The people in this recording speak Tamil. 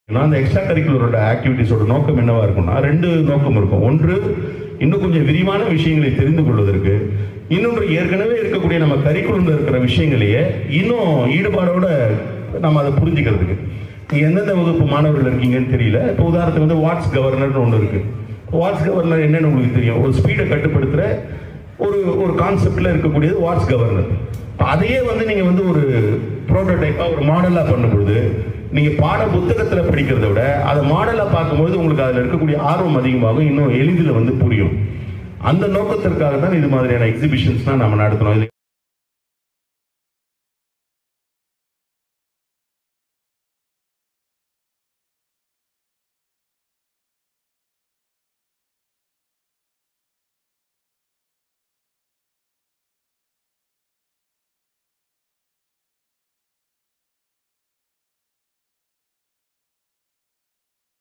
ஏன்னா அந்த எக்ஸ்ட்ரா கரிக்குலரோட ஆக்டிவிட்டிஸோட நோக்கம் என்னவா இருக்கும்னா ரெண்டு நோக்கம் இருக்கும் ஒன்று இன்னும் கொஞ்சம் விரிவான விஷயங்களை தெரிந்து கொள்வதற்கு இன்னொன்று ஏற்கனவே இருக்கக்கூடிய நம்ம கரிக்குலம்ல இருக்கிற விஷயங்களையே இன்னும் ஈடுபாடோட நம்ம அதை புரிஞ்சுக்கிறதுக்கு நீங்க எந்தெந்த வகுப்பு மாணவர்கள் இருக்கீங்கன்னு தெரியல இப்போ உதாரணத்துக்கு வந்து வாட்ஸ் கவர்னர்னு ஒன்று இருக்கு வாட்ஸ் கவர்னர் என்னன்னு உங்களுக்கு தெரியும் ஒரு ஸ்பீடை கட்டுப்படுத்துற ஒரு ஒரு கான்செப்ட்ல இருக்கக்கூடியது வாட்ஸ் கவர்னர் அதையே வந்து நீங்க வந்து ஒரு ப்ரோட்டோடைப்பா ஒரு மாடலா பண்ணும்பொழுது நீங்க பாட புத்தகத்துல படிக்கிறத விட அதை மாடலா பார்க்கும்போது உங்களுக்கு அதுல இருக்கக்கூடிய ஆர்வம் அதிகமாகும் இன்னும் எளிதில் வந்து புரியும் அந்த நோக்கத்திற்காக தான் இது மாதிரியான எக்ஸிபிஷன்ஸ்லாம் நம்ம நடத்தணும் இது